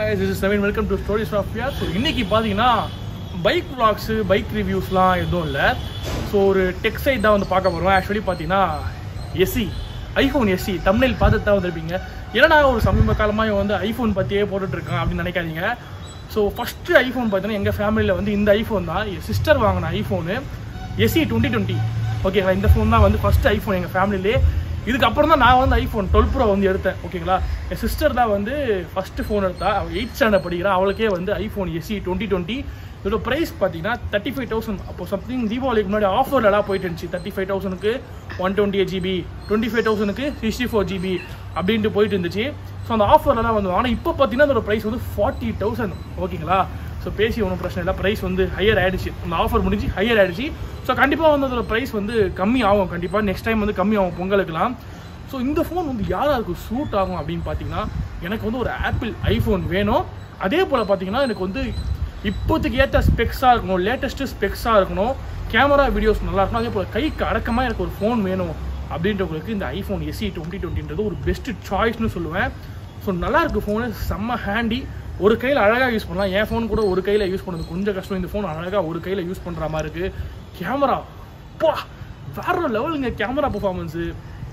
guys this is seven welcome to stories of Pyaar so இன்னைக்கு பார்த்தீங்கன்னா bike vlogs bike ரிவ்யூஸ்லாம் எதுவும் இல்லை ஸோ ஒரு டெக் சைட் தான் வந்து பார்க்க போகிறோம் ஆக்சுவலி பார்த்தீங்கன்னா எஸ்சி ஐஃபோன் எஸ்சி தமிழில் பார்த்துட்டு தான் வந்திருப்பீங்க ஏன்னா ஒரு சமீப காலமாக வந்து ஐஃபோன் பற்றியே போட்டுட்டு இருக்கான் அப்படின்னு நினைக்காதீங்க ஸோ ஃபஸ்ட்டு ஐஃபோன் பார்த்தீங்கன்னா எங்கள் ஃபேமிலியில் வந்து இந்த ஐஃபோன் தான் என் சிஸ்டர் வாங்கின ஐஃபோனு எஸ்சி டுவெண்ட்டி டுவெண்ட்டி ஓகேங்களா இந்த ஃபோன் தான் வந்து ஃபஸ்ட் ஐஃபோன் எங்கள் ஃபேமிலிலே இதுக்கப்புறம் தான் நான் வந்து ஐஃபோன் டுவெல் ப்ரோ வந்து எடுத்தேன் ஓகேங்களா என் சிஸ்டர் தான் வந்து ஃபஸ்ட்டு ஃபோன் எடுத்தா அவள் எயிட் ஸ்டாண்டர்ட் படிக்கிறா அவளுக்கே வந்து ஐஃபோன் எஸ்சி டுவெண்ட்டி டுவெண்ட்டி இதோட ப்ரைஸ் பார்த்தீங்கன்னா தேர்ட்டி ஃபைவ் தௌசண்ட் அப்போ சம்திங் தீபாவளிக்கு முன்னாடி ஆஃபர்லலாம் போயிட்டு இருந்துச்சு தேர்ட்டி ஃபைவ் தௌசண்ட்க்கு one twenty eight GB twenty five தௌசண்ட்க்கு சிக்ஸ்டி ஃபோர் ஜிபி அப்படின்ட்டு போயிட்டு இருந்துச்சு ஸோ அந்த ஆஃபர்லலாம் வந்து ஆனால் இப்போ பார்த்தீங்கன்னா அதோட ப்ரைஸ் வந்து ஃபார்ட்டி தௌசண்ட் ஓகேங்களா ஸோ பேசி ஒன்றும் பிரச்சனை இல்லை ப்ரைஸ் வந்து ஹையர் ஆயிடுச்சு அந்த ஆஃபர் முடிஞ்சு ஹையர் ஆயிடுச்சு ஸோ கண்டிப்பாக வந்து அதோட ப்ரைஸ் வந்து கம்மி ஆகும் கண்டிப்பாக நெக்ஸ்ட் டைம் வந்து கம்மி ஆகும் பொங்கலுக்குலாம் ஸோ இந்த ஃபோன் வந்து யாராருக்கு சூட் ஆகும் அப்படின்னு பார்த்தீங்கன்னா எனக்கு வந்து ஒரு ஆப்பிள் ஐஃபோன் வேணும் அதே போல் பார்த்தீங்கன்னா எனக்கு வந்து இப்போதைக்கு ஏற்ற ஸ்பெக்ஸாக இருக்கணும் லேட்டஸ்ட்டு ஸ்பெக்ஸாக இருக்கணும் கேமரா வீடியோஸ் நல்லா இருக்கணும் அதே போல் கைக்கு அடக்கமாக எனக்கு ஒரு ஃபோன் வேணும் அப்படின்றவங்களுக்கு இந்த ஐஃபோன் எஸ்சி டுவெண்ட்டி டுவெண்ட்டின்றது ஒரு பெஸ்ட்டு சாய்ஸ்னு சொல்லுவேன் ஸோ நல்லா இருக்கு ஃபோனு செம்ம ஹேண்டி ஒரு கையில் அழகாக யூஸ் பண்ணலாம் என் ஃபோன் கூட ஒரு கையில் யூஸ் பண்ணது கொஞ்சம் கஷ்டம் இந்த ஃபோன் அழகாக ஒரு கையில் யூஸ் பண்ணுற மாதிரி இருக்குது கேமரா பா வேற லெவலுங்க கேமரா பர்ஃபார்மன்ஸு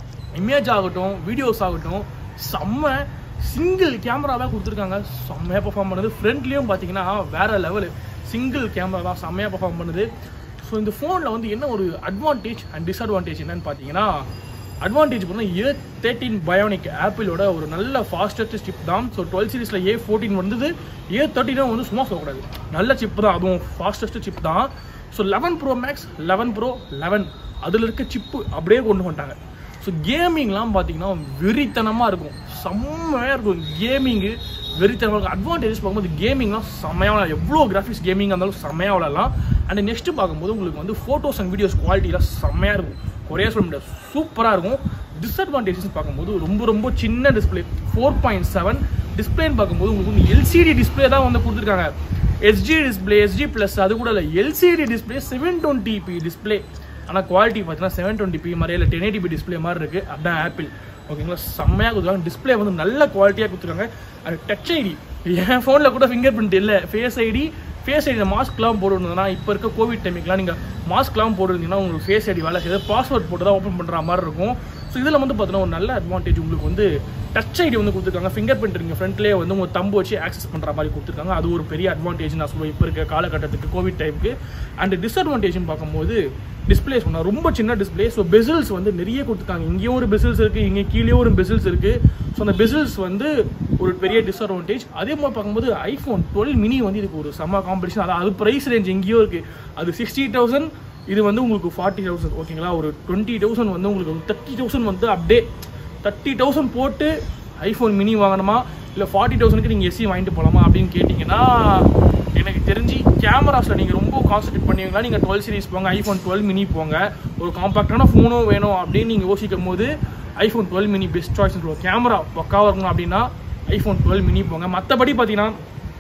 இமேஜ் ஆகட்டும் வீடியோஸ் ஆகட்டும் செம்ம சிங்கிள் கேமராவாக கொடுத்துருக்காங்க செம்மையாக பர்ஃபார்ம் பண்ணுது ஃப்ரண்ட்லேயும் பார்த்தீங்கன்னா வேற லெவலு சிங்கிள் கேமரா தான் செம்மையாக பர்ஃபார்ம் பண்ணுது ஸோ இந்த ஃபோனில் வந்து என்ன ஒரு அட்வான்டேஜ் அண்ட் டிஸ்அட்வான்டேஜ் என்னன்னு பார்த்தீங்கன்னா அட்வான்டேஜ் பண்ணால் ஏ தேர்ட்டின் பயோனிக் ஆப்பிளோட ஒரு நல்ல ஃபாஸ்டஸ்ட் சிப் தான் ஸோ டுவெல் சீரிஸில் ஏ ஃபோர்டீன் வந்தது ஏ தேர்ட்டினும் வந்து சும்மா சொல்லக்கூடாது நல்ல சிப் தான் அதுவும் ஃபாஸ்டஸ்ட் சிப் தான் so eleven pro max eleven pro eleven அதில் இருக்க சிப்பு அப்படியே கொண்டு வந்துட்டாங்க ஸோ கேமிங்லாம் பார்த்தீங்கன்னா வெறித்தனமாக இருக்கும் செம்மையாக இருக்கும் கேமிங்கு வெறித்தனமாக இருக்கும் அட்வான்டேஜஸ் பார்க்கும்போது கேமிங்லாம் செம்மையாக விளையாடலாம் எவ்வளோ கிராஃபிக்ஸ் கேமிங்காக இருந்தாலும் செம்மையாக விளையாடலாம் அண்ட் நெக்ஸ்ட் பார்க்கும்போது உங்களுக்கு வந்து ஃபோட்டோஸ் அண்ட் வீடியோஸ் குவாலிட்டிலாம் செம்மையாக இருக்கும் குறைய சொல்ல முடியாது சூப்பராக இருக்கும் டிஸ்அட்வான்டேஜஸ் பார்க்கும்போது ரொம்ப ரொம்ப சின்ன டிஸ்பிளே ஃபோர் பாயிண்ட் செவன் டிஸ்பிளேன்னு பார்க்கும்போது உங்களுக்கு வந்து எல்சிடி டிஸ்பிளே தான் வந்து கொடுத்துருக்காங்க எஸ்ஜி டிஸ்பிளே எஸ்ஜி ப்ளஸ் அது கூட இல்லை LCD display seven twenty P display ஆனால் குவாலிட்டி பார்த்தீங்கன்னா செவன் டுவெண்ட்டி பி மாதிரி இல்லை டென் எயிட்டி டிஸ்பிளே மாதிரி இருக்குது அதுதான் ஆப்பிள் ஓகேங்களா செம்மையாக கொடுத்துருக்காங்க டிஸ்பிளே வந்து நல்ல குவாலிட்டியாக கொடுத்துருக்காங்க அது டச் ஐடி என் ஃபோனில் கூட ஃபிங்கர் பிரிண்ட் இல்லை ஃபேஸ் ஐடி ஃபேஸ் ஐடி மாஸ்க்லாம் போட்டுருந்ததுன்னா இப்போ இருக்க கோவிட் டைமிங்லாம் நீங்கள் மாஸ்க்லாம் போட்டுருந்தீங்கன்னா உங்களுக்கு ஃபேஸ் ஐடி வேலை செய்யுது பாஸ்வேர்ட் போட்டு தான் ஓப்பன் பண்ணுற மாதிரி இருக்கும் ஸோ இதில் வந்து பார்த்தீங்கன்னா ஒரு நல்ல அட்வான்டேஜ் உங்களுக்கு வந்து டச் ஐடி வந்து கொடுத்துருக்காங்க ஃபிங்கர் பிரிண்ட் நீங்கள் ஃப்ரண்ட்லேயே வந்து உங்கள் தம்பு வச்சு ஆக்சஸ் பண்ணுற மாதிரி கொடுத்துருக்காங்க அது ஒரு பெரிய அட்வான்டேஜ் நான் சொல்லுவேன் இப்போ இருக்க காலகட்டத்துக்கு கோவிட் டைமுக்கு அண்ட் டிஸ்அட்வான்டேஜ்னு பார்க்கும்போது டிஸ்பிளே சொன்னால் ரொம்ப சின்ன டிஸ்பிளே ஸோ பெசில்ஸ் வந்து நிறைய கொடுத்துருக்காங்க இங்கேயும் ஒரு பெசில்ஸ் இருக்குது இங்கே கீழே ஒரு பெசில்ஸ் இருக்குது ஸோ அந்த பெசில்ஸ் வந்து ஒரு பெரிய டிஸ்அட்வான்டேஜ் அதே மாதிரி பார்க்கும்போது ஐஃபோன் டுவெல் மினி வந்து இதுக்கு ஒரு செம்ம காம்படிஷன் அதாவது அது ப்ரைஸ் ரேஞ்ச் எங்கேயோ இருக்குது அது சிக்ஸ்டி தௌசண்ட் இது வந்து உங்களுக்கு ஃபார்ட்டி தௌசண்ட் ஓகேங்களா ஒரு டுவெண்ட்டி தௌசண்ட் வந்து உங்களுக்கு தேர்ட்டி தௌசண்ட் வந்து அப்படியே தேர்ட்டி தௌசண்ட் போட்டு ஐஃபோன் மினி வாங்கணுமா இல்லை ஃபார்ட்டி தௌசண்ட்க்கு நீங்கள் எஸ்சி வாங்கிட்டு போகலாமா அப்படின்னு கேட்டிங்கன்னா எனக்கு தெரிஞ்சு கேமராஸில் நீங்கள் ரொம்ப கான்சன்ட்ரேட் பண்ணுவீங்களா நீங்கள் டுவெல் சீரிஸ் போங்க ஐஃபோன் டுவெல் மினி போங்க ஒரு காம்பாக்டான ஃபோனும் வேணும் அப்படின்னு நீங்கள் யோசிக்கும் போது iPhone twelve mini best choice சொல்லுவோம் கேமரா பக்காவாக இருக்கணும் அப்படின்னா ஐஃபோன் டுவெல் மினி போங்க மற்றபடி பார்த்தீங்கன்னா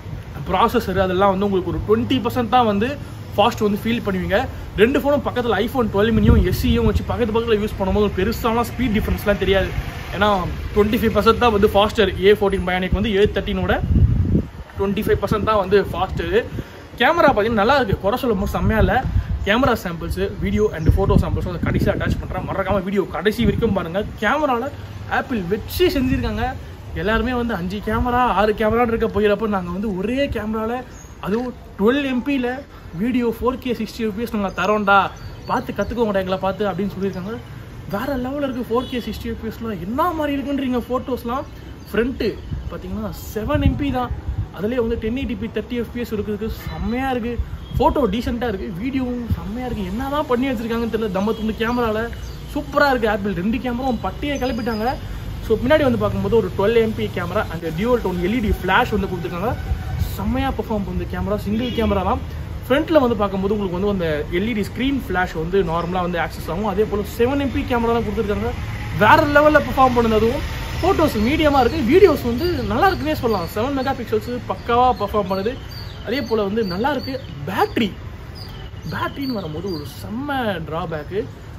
ப்ராசஸர் அதெல்லாம் வந்து உங்களுக்கு ஒரு டுவெண்ட்டி பர்சன்ட் தான் வந்து ஃபாஸ்ட் வந்து ஃபீல் பண்ணுவீங்க ரெண்டு ஃபோனும் பக்கத்தில் ஐஃபோன் டுவெல் மினியும் எஸ்சியும் வச்சு பக்கத்து பக்கத்தில் யூஸ் பண்ணும்போது பெருசாலாம் ஸ்பீட் டிஃப்ரென்ஸ்லாம் தெரியாது ஏன்னா டுவெண்ட்டி ஃபைவ் பர்சன்ட் தான் வந்து ஃபாஸ்டர் ஏ ஃபோர்டீன் பயானிக் வந்து ஏ தேர்ட்டினோட டுவெண்ட்டி ஃபைவ் பர்சன்ட் தான் வந்து ஃபாஸ்ட்டு கேமரா பார்த்தீங்கன்னா நல்லா இருக்குது குறை சொல்லும் போது செம்மையாக இல்லை camera samples video and photo samples வந்து கடைசியாக அட்டாச் பண்ணுறேன் மறக்காமல் வீடியோ கடைசி வரைக்கும் பாருங்கள் கேமராவில் ஆப்பிள் வச்சு செஞ்சுருக்காங்க எல்லாருமே வந்து அஞ்சு கேமரா ஆறு கேமரான்னு இருக்க போயிடப்போ நாங்கள் வந்து ஒரே கேமராவில் அதுவும் டுவெல் எம்பியில் video four K sixty FPS நாங்கள் தரோம்டா பார்த்து கற்றுக்கோங்கடா எங்களை பார்த்து அப்படின்னு சொல்லியிருக்காங்க வேறு லெவலில் இருக்குது ஃபோர் கே சிக்ஸ்டி எம்பிஎஸ்லாம் என்ன மாதிரி இருக்குன்றீங்க ஃபோட்டோஸ்லாம் ஃப்ரண்ட்டு பார்த்தீங்கன்னா செவன் எம்பி தான் அதுலேயே வந்து டென் எயிட்டிபி தேர்ட்டி எஃபிஎஸ் இருக்குது செம்மையாக இருக்குது ஃபோட்டோ டீசெண்டாக இருக்குது வீடியோவும் செம்மையாக இருக்குது என்ன தான் பண்ணி வச்சுருக்காங்கன்னு தெரியல தம்பத்துண்டு கேமராவில் சூப்பராக இருக்குது ஆப்பிள் ரெண்டு கேமராவும் பட்டியை கிளப்பிட்டாங்க ஸோ பின்னாடி வந்து பார்க்கும்போது ஒரு twelve MP camera and dual tone LED flash வந்து கொடுத்துருக்காங்க செம்மையாக பெர்ஃபார்ம் பண்ணுது கேமரா சிங்கிள் கேமரா தான் ஃப்ரண்ட்டில் வந்து பார்க்கும்போது உங்களுக்கு வந்து அந்த எல்இடி ஸ்க்ரீன் ஃப்ளாஷ் வந்து நார்மலாக வந்து ஆக்சஸ் ஆகும் அதே போல் செவன் எம்பி கேமரா தான் கொடுத்துருக்காங்க வேறு லெவலில் பெர்ஃபார்ம் பண்ணுது அதுவும் ஃபோட்டோஸ் மீடியமாக இருக்குது வீடியோஸ் வந்து நல்லா இருக்குன்னே சொல்லலாம் செவன் மெகா பிக்சல்ஸ் பக்காவாக பெர்ஃபார்ம் பண்ணுது அதே போல் வந்து நல்லா இருக்குது பேட்ரி பேட்டரின்னு வரும்போது ஒரு செம்ம drawback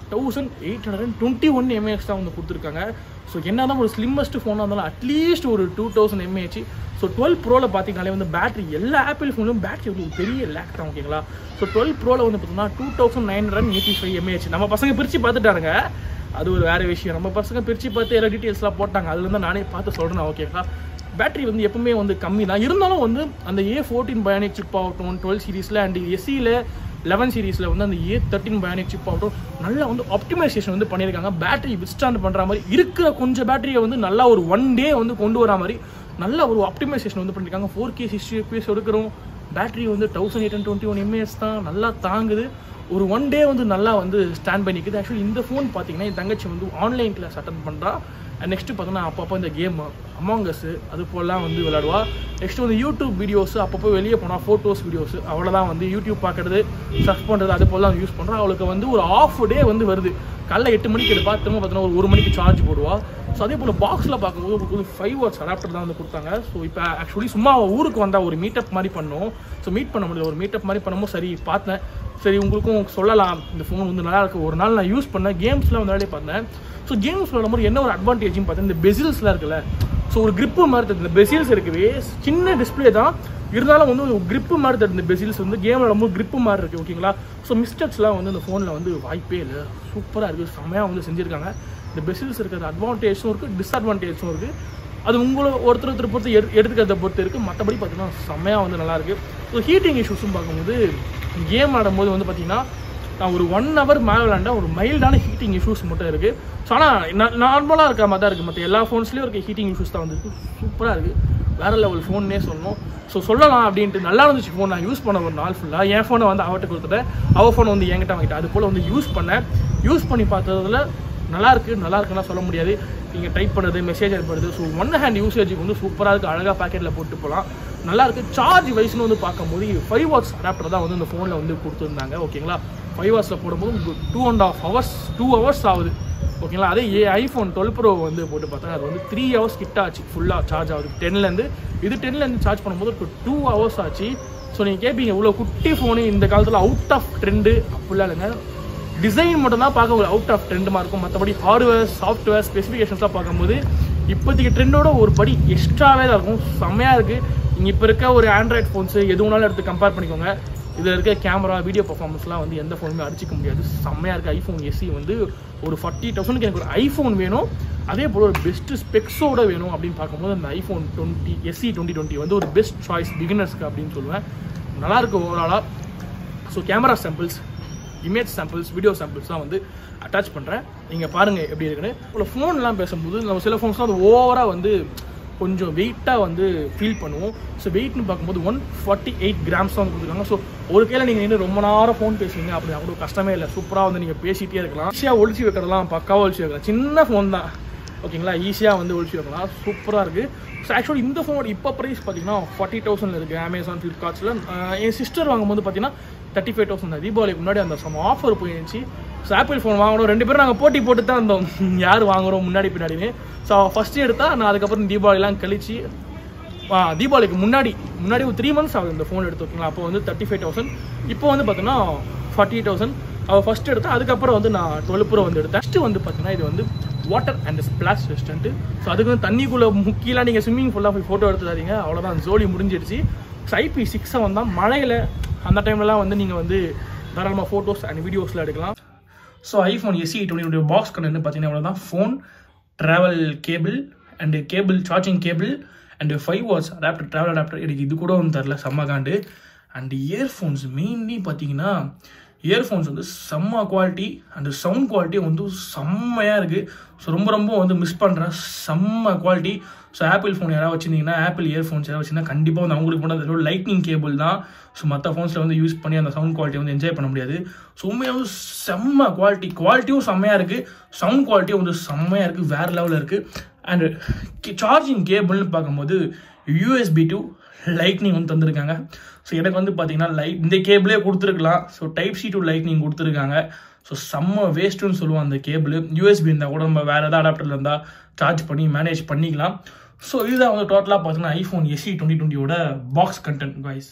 thousand eight hundred and twenty one mAh தான் வந்து கொடுத்துருக்காங்க ஸோ என்ன தான் ஒரு ஸ்லிம்மஸ்ட் ஃபோனாக இருந்தாலும் அட்லீஸ்ட் ஒரு two thousand mAh so twelve ப்ரோவில் பார்த்தீங்கனாலே வந்து பேட்டரி எல்லா ஆப்பிள் ஃபோன்லையும் பேட்டரி வந்து ஒரு பெரிய லேக் தான் ஓகேங்களா ஸோ டுவெல் ப்ரோவில் வந்து பார்த்தீங்கன்னா two thousand nine hundred eighty five mAh நம்ம பசங்க பிரித்து பார்த்துட்டாருங்க அது ஒரு வேறு விஷயம் நம்ம பசங்க பிரித்து பார்த்து எல்லா டீட்டெயில்ஸ்லாம் போட்டாங்க அதுலேருந்து நானே பார்த்து சொல்கிறேன் ஓகேங்களா பேட்டரி வந்து எப்பவுமே வந்து கம்மி தான் இருந்தாலும் வந்து அந்த ஏ ஃபோர்டீன் பயானிக் சிப் ஆகட்டும் டுவெல் சீரீஸில் அண்ட் எஸ்சியில் லெவன் சீரீஸில் வந்து அந்த ஏ தேர்ட்டின் பயானிக் சிப் ஆகட்டும் நல்லா வந்து ஆப்டிமைசேஷன் வந்து பண்ணியிருக்காங்க பேட்டரி வித்ஸ்டாண்ட் பண்ணுற மாதிரி இருக்கிற கொஞ்சம் பேட்டரியை வந்து நல்லா ஒரு ஒன் டே வந்து கொண்டு வரா மாதிரி நல்ல ஒரு ஆப்டிமைசேஷன் வந்து பண்ணியிருக்காங்க ஃபோர் கே சிக்ஸ்டி எஃபிஎஸ் எடுக்கிறோம் பேட்டரி வந்து thousand eight twenty one mAh தான் நல்லா தாங்குது ஒரு ஒன் டே வந்து நல்லா வந்து ஸ்டாண்ட் பண்ணி நிற்குது ஆக்சுவலி இந்த ஃபோன் பார்த்தீங்கன்னா என் தங்கச்சி வந்து ஆன்லைன் கிளாஸ் அட்டன் பண்ணுறா அண்ட் நெக்ஸ்ட் பார்த்தோன்னா அப்பப்போ இந்த கேம் அமாங்கஸ் அது போலாம் வந்து விளையாடுவா நெக்ஸ்ட் வந்து யூடியூப் வீடியோஸ் அப்பப்போ வெளியே போனால் ஃபோட்டோஸ் வீடியோஸ் அவ்வளோதான் வந்து யூடியூப் பார்க்குறது சர்ச் பண்ணுறது அது போல யூஸ் பண்ணுறா அவளுக்கு வந்து ஒரு ஆஃப் டே வந்து வருது காலைல எட்டு மணிக்கு எடுப்பா திரும்ப பார்த்தோன்னா ஒரு ஒரு மணிக்கு சார்ஜ் போடுவா ஸோ அதே போல் பாக்ஸில் பார்க்கும்போது உங்களுக்கு வந்து ஃபைவ் வாட்ஸ் அடாப்டர் தான் வந்து கொடுத்தாங்க ஸோ இப்போ ஆக்சுவலி சும்மா அவ ஊருக்கு வந்தால் ஒரு மீட்டப் மாதிரி பண்ணோம் ஸோ மீட் பண்ண முடியல ஒரு மீட்டப் மாதிரி பண்ணும்போது சரி பார்த்தேன் சரி உங்களுக்கும் சொல்லலாம் இந்த ஃபோன் வந்து நல்லா இருக்கு ஒரு நாள் நான் யூஸ் பண்ணேன் கேம்ஸ்லாம் வந்து விளையாடி பார்த்தேன் ஸோ கேம்ஸ் விளையாடும்போது என்ன ஒரு அட்வான்டேஜ்னு பார்த்தேன் இந்த பெசில்ஸ்லாம் இருக்குல்ல ஸோ ஒரு grip மாதிரி தருது இந்த பெசில்ஸ் இருக்குது சின்ன டிஸ்பிளே தான் இருந்தாலும் வந்து ஒரு grip மாதிரி தருது இந்த பெசில்ஸ் வந்து கேம் விளையாடும்போது grip மாதிரி இருக்குது ஓகேங்களா ஸோ மிஸ்டேக்ஸ்லாம் வந்து இந்த ஃபோனில் வந்து வாய்ப்பே இல்லை சூப்பராக இருக்குது செம்மையாக வந்து செஞ்சுருக்காங்க இந்த பெசில்ஸ் இருக்கிறது அட்வான்டேஜும் இருக்குது டிஸ்அட்வான்டேஜும் இருக்குது அது உங்களை ஒருத்தர் ஒருத்தர் பொறுத்து எடு எடுத்துக்கிறத பொறுத்து இருக்குது மற்றபடி பார்த்தீங்கன்னா செம்மையாக வந்து நல்லா இருக்கு ஸோ ஹீட்டிங் இஷ்யூஸும் பார்க்கும்போது கேம் ஆடும்போது வந்து பார்த்தீங்கன்னா நான் ஒரு ஒன் ஹவர் மேலே விளாண்டா ஒரு மைல்டான ஹீட்டிங் இஷ்யூஸ் மட்டும் இருக்குது ஸோ ஆனால் நார்மலாக இருக்க மாதிரி தான் இருக்குது மற்ற எல்லா ஃபோன்ஸ்லேயும் இருக்க ஹீட்டிங் இஷ்யூஸ் தான் வந்துருக்கு சூப்பராக இருக்குது வேறு லெவல் ஃபோன்னே சொல்லணும் ஸோ சொல்லலாம் அப்படின்ட்டு நல்லா இருந்துச்சு ஃபோன் நான் யூஸ் பண்ண ஒரு நாள் ஃபுல்லாக என் ஃபோனை வந்து அவட்ட கொடுத்துட்டேன் அவள் ஃபோனை வந்து என்கிட்ட வாங்கிட்டேன் அது போல் வந்து யூஸ் பண்ணேன் யூஸ் பண்ணி பார்த்ததுல நல்லா இருக்கு நல்லா இருக்குன்னா சொல்ல முடியாது நீங்கள் டைப் பண்ணுறது மெசேஜ் அனுப்புறது ஸோ ஒன் ஹேண்ட் யூசேஜுக்கு வந்து சூப்பராக இருக்குது அழகாக பேக்கெட்டில் போட்டு போகலாம் நல்லா இருக்கு சார்ஜ் வைஸ்னு வந்து பார்க்கும்போது ஃபைவ் வாட்ஸ் அடாப்டர் தான் வந்து இந்த ஃபோனில் வந்து கொடுத்துருந்தாங்க ஓகேங்களா ஃபைவ் வாட்ஸில் போடும்போது two and half hours two hours ஆகுது ஓகேங்களா அதே ஏ ஐஃபோன் டுவெல் ப்ரோ வந்து போட்டு பார்த்தா அது வந்து த்ரீ ஹவர்ஸ் கிட்ட ஆச்சு ஃபுல்லாக சார்ஜ் ஆகுது டென்லேருந்து இது டென்லேருந்து சார்ஜ் பண்ணும்போது இப்போ டூ ஹவர்ஸ் ஆச்சு ஸோ நீங்கள் கேட்பீங்க இவ்வளோ குட்டி ஃபோனு இந்த காலத்தில் அவுட் ஆஃப் ட்ரெண்டு அப்படிலாம் இல்லைங்க டிசைன் மட்டும் தான் பார்க்க ஒரு அவுட் ஆஃப் ட்ரெண்டுமா இருக்கும் மற்றபடி ஹார்ட்வேர் சாஃப்ட்வேர் ஸ்பெசிஃபிகேஷன்ஸ்லாம் பார்க்கும்போது இப்போதைக்கு ட்ரெண்டோட ஒரு படி எக்ஸ்ட்ராவே தான் இருக்கும் செம்மையாக இருக்குது நீங்கள் இப்போ இருக்க ஒரு ஆண்ட்ராய்ட் ஃபோன்ஸு எது வேணாலும் எடுத்து கம்பேர் பண்ணிக்கோங்க இதில் இருக்க கேமரா வீடியோ பர்ஃபார்மன்ஸ்லாம் வந்து எந்த ஃபோனுமே அடிச்சிக்க முடியாது செம்மையாக இருக்குது ஐஃபோன் எஸ்சி வந்து ஒரு ஃபார்ட்டி தௌசண்ட்க்கு எனக்கு ஒரு ஐஃபோன் வேணும் அதே போல் ஒரு பெஸ்ட்டு ஸ்பெக்ஸோட வேணும் அப்படின்னு பார்க்கும்போது அந்த iPhone twenty SE twenty twenty வந்து ஒரு பெஸ்ட் சாய்ஸ் பிகினர்ஸ்க்கு அப்படின்னு சொல்லுவேன் நல்லாயிருக்கு ஓவராலாக so camera samples image samples video சாம்பிள்ஸ்லாம் வந்து அட்டாச் பண்ணுறேன் நீங்கள் பாருங்கள் எப்படி இருக்குன்னு இப்போ ஃபோன்லாம் பேசும்போது நம்ம சில ஃபோன்ஸ்லாம் அது ஓவராக வந்து கொஞ்சம் வெயிட்டாக வந்து ஃபீல் பண்ணுவோம் ஸோ வெயிட்னு பார்க்கும்போது ஒன் ஃபார்ட்டி எயிட் கிராம்ஸ் தான் வந்து கொடுத்துருக்காங்க ஸோ ஒரு கையில் நீங்கள் நின்று ரொம்ப நேரம் ஃபோன் பேசுவீங்க அப்படி கூட கஷ்டமே இல்லை சூப்பராக வந்து நீங்கள் பேசிகிட்டே இருக்கலாம் ஈஸியாக ஒழிச்சு வைக்கிறதெல்லாம் பக்காவாக ஒழிச்சு வைக்கலாம் சின்ன ஃபோன் தான் ஓகேங்களா ஈஸியாக வந்து ஒழிச்சு வைக்கலாம் சூப்பராக இருக்குது ஸோ ஆக்சுவலி இந்த ஃபோனோட இப்போ ப்ரைஸ் பார்த்தீங்கன்னா ஃபார்ட்டி தௌசண்ட் இருக்குது அமேசான் ஃப்ளிப்கார்ட்ஸில் என் சிஸ்டர் வாங்கும்போது பார்த்தீங்கன்னா தேர்ட்டி ஃபைவ் தௌசண்ட் தான் தீபாவளிக்கு முன்னாடி அந்த சம ஆஃபர் போயிருந்துச்சு ஸோ ஆப்பிள் ஃபோன் வாங்கணும் ரெண்டு பேரும் நாங்கள் போட்டி போட்டு தான் இருந்தோம் யார் வாங்குறோம் முன்னாடி பின்னாடின்னு ஸோ ஃபஸ்ட்டு எடுத்தா நான் அதுக்கப்புறம் தீபாவளிலாம் கழிச்சு ஆ, தீபாவளிக்கு முன்னாடி முன்னாடி ஒரு த்ரீ மந்த்ஸ் ஆகுது இந்த ஃபோன் எடுத்து ஓகேங்களா அப்போ வந்து தேர்ட்டி ஃபைவ் தௌசண்ட் இப்போ வந்து பார்த்தீங்கன்னா ஃபார்ட்டி தௌசண்ட் அவள் ஃபஸ்ட் எடுத்தா அதுக்கப்புறம் வந்து நான் டுவெல் ப்ரோ வந்து எடுத்தேன் ஃபஸ்ட்டு வந்து பார்த்தீங்கன்னா இது வந்து water and splash resistant so அதுக்கு வந்து தண்ணிக்குள்ளே முக்கியலாம் நீங்கள் ஸ்விம்மிங் ஃபுல்லாக போய் ஃபோட்டோ எடுத்துடாதீங்க அவ்வளோதான் ஜோலி முடிஞ்சிடுச்சு ஸோ ஐபி சிக்ஸ் செவன் தான் மழையில் அந்த டைம்லலாம் வந்து நீங்கள் வந்து தாராளமாக ஃபோட்டோஸ் அண்ட் வீடியோஸில் எடுக்கலாம் so iPhone SE twenty box content பார்த்தீங்கன்னா அவ்வளோதான் phone travel cable and cable charging cable and five watts adapter travel adapter எனக்கு இது கூட ஒன்று தரல செம்ம காண்டு அண்ட் இயர்ஃபோன்ஸ் மெயின்லி பார்த்தீங்கன்னா இயர்ஃபோன்ஸ் வந்து செம்ம குவாலிட்டி அண்டு சவுண்ட் குவாலிட்டி வந்து செம்மையாக இருக்குது ஸோ ரொம்ப ரொம்ப வந்து மிஸ் பண்ணுறேன் செம்ம குவாலிட்டி ஸோ ஆப்பிள் ஃபோன் யாராவது வச்சிருந்தீங்கன்னா ஆப்பிள் இயர்ஃபோன்ஸ் யாராவது வச்சிருந்தா கண்டிப்பாக வந்து அவங்களுக்கு பண்ணது லைட்னிங் கேபிள் தான் ஸோ மற்ற ஃபோன்ஸில் வந்து யூஸ் பண்ணி அந்த சவுண்ட் குவாலிட்டி வந்து என்ஜாய் பண்ண முடியாது ஸோ உண்மையாக வந்து செம்ம குவாலிட்டி குவாலிட்டியும் செம்மையாக இருக்குது சவுண்ட் குவாலிட்டியும் வந்து செம்மையாக இருக்குது வேறு லெவலில் இருக்குது அண்டு சார்ஜிங் கேபிள்னு பார்க்கும்போது யூஎஸ்பி டு லைட்னிங் வந்து தந்திருக்காங்க ஸோ எனக்கு வந்து பார்த்தீங்கன்னா லைட் இந்த கேபிளே கொடுத்துருக்கலாம் so type C to lightning கொடுத்துருக்காங்க ஸோ செம்ம வேஸ்ட்டுன்னு சொல்லுவோம் அந்த கேபிள் யூஎஸ்பி இருந்தால் கூட நம்ம வேறு ஏதாவது அடாப்டரில் இருந்தால் சார்ஜ் பண்ணி மேனேஜ் பண்ணிக்கலாம் ஸோ இதுதான் வந்து டோட்டலாக பார்த்தீங்கன்னா ஐஃபோன் எஸ்சி டுவெண்ட்டி டுவெண்ட்டியோட box content wise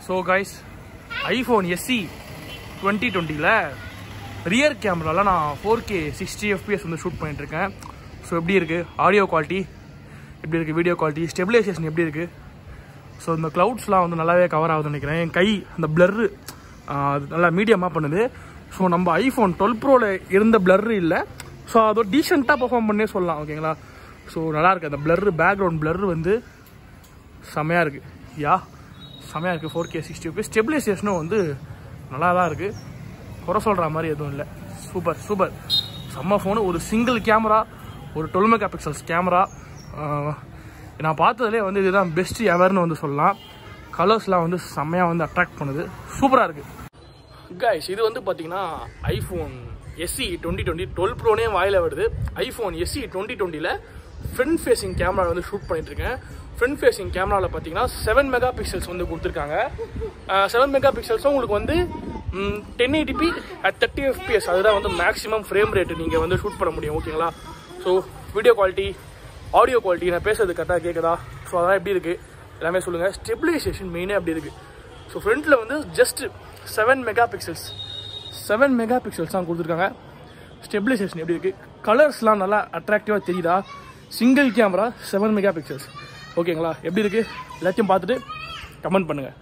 so guys iPhone SE twenty டுவெண்ட்டியில் ரியர் கேமராவில் நான் ஃபோர் கே சிக்ஸ்டி எஃபிஎஸ் வந்து ஷூட் பண்ணிட்டுருக்கேன் ஸோ எப்படி இருக்குது ஆடியோ குவாலிட்டி எப்படி இருக்குது வீடியோ குவாலிட்டி ஸ்டெபிலைசேஷன் எப்படி இருக்குது ஸோ இந்த க்ளவுட்ஸ்லாம் வந்து நல்லாவே கவர் ஆகுதுன்னு நினைக்கிறேன் என் கை அந்த பிளர்ரு அது நல்லா மீடியமாக பண்ணுது ஸோ நம்ம ஐஃபோன் டுவெல் ப்ரோவில் இருந்த பிளர்ரு இல்லை ஸோ அது டீசெண்டாக பர்ஃபார்ம் பண்ணே சொல்லலாம் ஓகேங்களா ஸோ நல்லா இருக்கு அந்த பிளர்ரு பேக்ரவுண்ட் பிளர்ரு வந்து செமையாக இருக்குது யா செமையாக இருக்குது ஃபோர் கே சிக்ஸ்டி எஃபி ஸ்டெபிலைசேஷனும் வந்து நல்லா தான் இருக்குது குறை சொல்கிற மாதிரி எதுவும் இல்லை சூப்பர் சூப்பர் செம்ம ஃபோனு ஒரு சிங்கிள் கேமரா ஒரு டுவெல் மெகா பிக்சல்ஸ் கேமரா நான் பார்த்ததுலே வந்து இதுதான் பெஸ்ட் எவர்னு வந்து சொல்லலாம் கலர்ஸ்லாம் வந்து செம்மையாக வந்து அட்ராக்ட் பண்ணுது சூப்பராக இருக்குது கைஸ் இது வந்து பார்த்தீங்கன்னா iPhone SE twenty twenty twelve ப்ரோனே வாயில் வருது ஐஃபோன் எஸ்சி டுவெண்ட்டி டுவெண்ட்டியில் ஃப்ரண்ட் ஃபேஸிங் கேமரா வந்து ஷூட் பண்ணிட்டு இருக்கேன் ஃப்ரண்ட் ஃபேஸிங் கேமராவில் பார்த்தீங்கன்னா செவன் மெகா பிக்சல்ஸ் வந்து கொடுத்துருக்காங்க செவன் மெகா பிக்சல்ஸும் உங்களுக்கு வந்து ten eighty P at thirty FPS அதுதான் வந்து மேக்ஸிமம் ஃப்ரேம் ரேட்டு நீங்கள் வந்து ஷூட் பண்ண முடியும் ஓகேங்களா so video quality audio quality நான் பேசுறது கரெக்டாக கேட்குதா ஸோ அதெல்லாம் எப்படி இருக்குது எல்லாமே சொல்லுங்கள் ஸ்டெபிலைசேஷன் மெயினே அப்படி இருக்குது ஸோ ஃப்ரண்ட்டில் வந்து just seven mega pixels seven mega pixels தான் கொடுத்துருக்காங்க ஸ்டெபிலைசேஷன் எப்படி இருக்குது கலர்ஸ்லாம் நல்லா அட்ராக்டிவாக தெரியுதா single camera seven mega pixels ஓகேங்களா எப்படி இருக்குது எல்லாத்தையும் பார்த்துட்டு கமெண்ட் பண்ணுங்கள்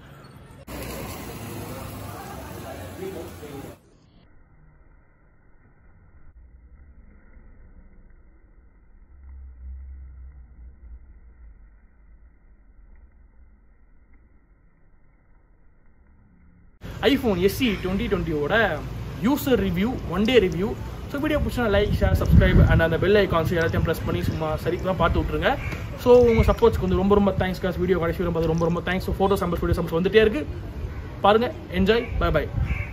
ஐஃபோன் எஸ்சி டுவெண்ட்டி டுவெண்ட்டியோட user review one day review so video பிடிச்சா லைக் ஷேர் சப்ஸ்கிரைப் அண்ட் அந்த பெல் ஐக்கான்ஸ் எல்லாத்தையும் ப்ரெஸ் பண்ணி சும்மா சரிக்கெல்லாம் பார்த்து விட்ருங்க ஸோ உங்கள் சப்போர்ட்ஸ்க்கு வந்து ரொம்ப ரொம்ப தேங்க்ஸ் காஸ் வீடியோ கடைசி வரும் ரொம்ப ரொம்ப தேங்க்ஸ் ஃபோட்டோஸ் நம்ம வீடியோ சம்பஸ் வந்துட்டே இருக்குது பாருங்கள் என்ஜாய் பை பை